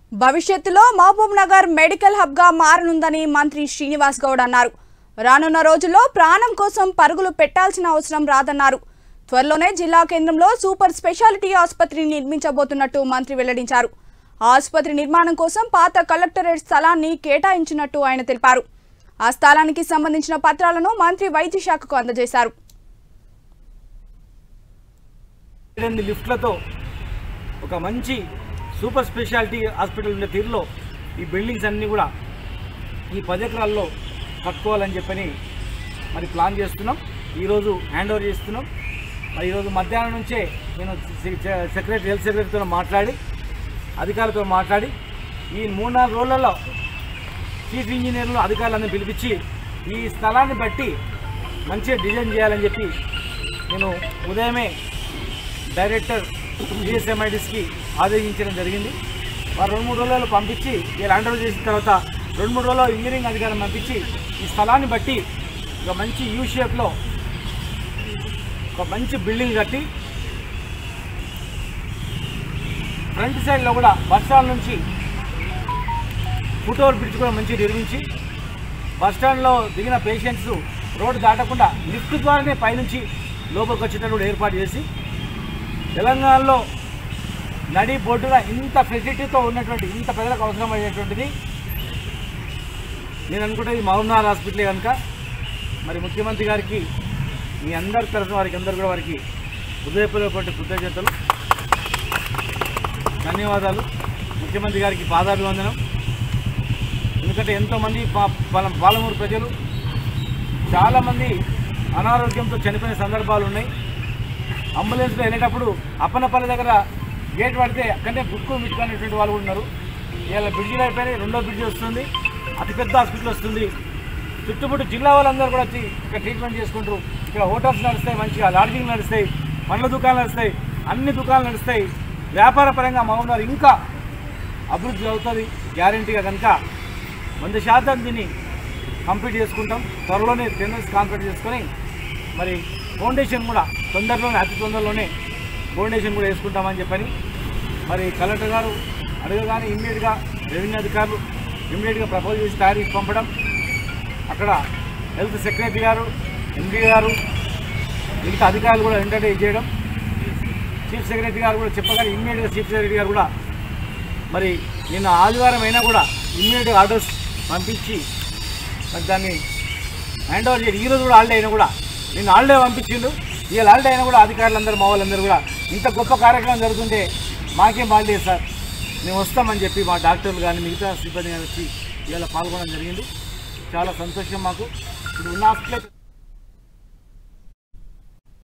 భవిష్యత్తులో Mahabub Nagar medical hub గా మారనుందని మంత్రి శ్రీనివాస్ గౌడ్ అన్నారు రానున్న రోజుల్లో ప్రాణం కోసం పరుగులు పెట్టాల్సిన అవసరం రాదన్నారు త్వరలోనే జిల్లా కేంద్రంలో సూపర్ స్పెషాలిటీ ఆసుపత్రిని నిర్మించబోతున్నట్టు మంత్రి వెల్లడించారు ఆసుపత్రి నిర్మాణం కోసం పాత కలెక్టరేట్ స్థలాన్ని కేటాయించినట్టు ఆయన తెలిపారు ఆ స్థలానికి సంబంధించిన పత్రాలను మంత్రి వైద్య శాఖకు అందజేశారు ఎనిమిది లిఫ్ట్లతో ఒక మంచి సూపర్ స్పెషాలిటీ హాస్పిటల్ ఉండే తీరులో ఈ బిల్డింగ్స్ అన్నీ కూడా ఈ పది ఎకరాల్లో కట్టుకోవాలని చెప్పని మరి ప్లాన్ చేస్తున్నాం ఈరోజు హ్యాండ్ ఓవర్ చేస్తున్నాం మరి ఈరోజు మధ్యాహ్నం నుంచే నేను సెక్రటరీ హెల్త్ సెక్రటరీతో మాట్లాడి అధికారులతో మాట్లాడి ఈ మూడు నాలుగు రోజులలో చీఫ్ ఇంజనీర్లు అధికారులందరినీ పిలిపించి ఈ స్థలాన్ని బట్టి మంచిగా డిజైన్ చేయాలని చెప్పి నేను ఉదయమే డైరెక్టర్ జిఎస్ఎంఐడిస్కి ఆదేశించడం జరిగింది వారు రెండు మూడు రోజుల్లో పంపించి వీళ్ళు హ్యాండ్ ఓవర్ చేసిన తర్వాత రెండు మూడు రోజుల్లో ఇంజనీరింగ్ అధికారం పంపించి ఈ స్థలాన్ని బట్టి ఒక మంచి యూ షేప్లో ఒక మంచి బిల్డింగ్ కట్టి ఫ్రంట్ సైడ్లో కూడా బస్ స్టాండ్ నుంచి ఫుట్ ఓవర్ బ్రిడ్జ్ కూడా మంచిగా నిర్మించి బస్ స్టాండ్లో దిగిన పేషెంట్స్ రోడ్డు దాటకుండా లిఫ్ట్ ద్వారానే పైనుంచి లోపలికి వచ్చేటట్టు కూడా ఏర్పాటు చేసి తెలంగాణలో నడి బొడ్డున ఇంత ఫెసిలిటీతో ఉన్నటువంటి ఇంత ప్రజలకు అవసరమయ్యేటువంటిది నేను అనుకుంటే ఇది మహబూబ్నగర్ హాస్పిటలే కనుక మరి ముఖ్యమంత్రి గారికి మీ అందరి తరఫున వారికి అందరు కూడా వారికి హృదయపూర్వకటువంటి కృతజ్ఞతలు ధన్యవాదాలు ముఖ్యమంత్రి గారికి పాదాభివందనం ఎందుకంటే ఎంతోమంది పా పాల- పాలమూరు ప్రజలు చాలామంది అనారోగ్యంతో చనిపోయిన సందర్భాలు ఉన్నాయి అంబులెన్స్లో వెళ్ళేటప్పుడు అప్పనపల్లి దగ్గర గేట్ పడితే అక్కడనే బుక్కు మిట్టుకునేటువంటి వాళ్ళు కూడా ఉన్నారు ఇవాళ బ్రిడ్జిలు అయిపోయినాయి రెండో బ్రిడ్జి వస్తుంది అతిపెద్ద హాస్పిటల్ వస్తుంది చుట్టుముట్టు జిల్లా వాళ్ళందరూ కూడా వచ్చి ఇక్కడ ట్రీట్మెంట్ చేసుకుంటారు ఇక్కడ హోటల్స్ నడుస్తాయి మంచిగా లాడ్జింగ్ నడుస్తాయి పండ్ల దుకాణాలు నడుస్తాయి అన్ని దుకాణాలు నడుస్తాయి వ్యాపార పరంగా మహబూబ్నగర్ ఇంకా అభివృద్ధి అవుతుంది గ్యారంటీగా కనుక వంద శాతం దీన్ని కంప్లీట్ చేసుకుంటాం త్వరలోనే టెండర్స్ కాంప్లీట్ చేసుకొని మరి ఫౌండేషన్ కూడా తొందరలోనే అతి తొందరలోనే ఫౌండేషన్ కూడా వేసుకుంటామని చెప్పని మరి కలెక్టర్ గారు అడగగానే ఇమ్మీడియట్గా రెవెన్యూ అధికారులు ఇమ్మీడియట్గా ప్రపోజ్ చేసి తయారు చేసి పంపడం అక్కడ హెల్త్ సెక్రటరీ గారు ఎండీ గారు మిగతా అధికారులు కూడా వెంటనే చేయడం చీఫ్ సెక్రటరీ గారు కూడా చెప్పగానే ఇమ్మీడియట్గా చీఫ్ సెక్రటరీ గారు కూడా మరి నిన్న ఆదివారం అయినా కూడా ఇమ్మీడియట్ ఆర్డర్స్ పంపించి మరి దాన్ని హ్యాండ్ ఓవర్ చేసి ఈరోజు కూడా హాలిడే అయినా కూడా నిన్న హాలిడే పంపించిండు ఇవాళ హాలిడే అయినా కూడా అధికారులందరూ మా వాళ్ళందరూ కూడా ఇంత గొప్ప కార్యక్రమం జరుగుతుంటే మాకేం హాలిడే సార్ మేము వస్తామని చెప్పి మా డాక్టర్లు కానీ మిగతా సిబ్బంది కానీ వచ్చి ఇవాళ పాల్గొనడం జరిగింది చాలా సంతోషం మాకు ఇప్పుడు ఉన్న హాస్పిటల్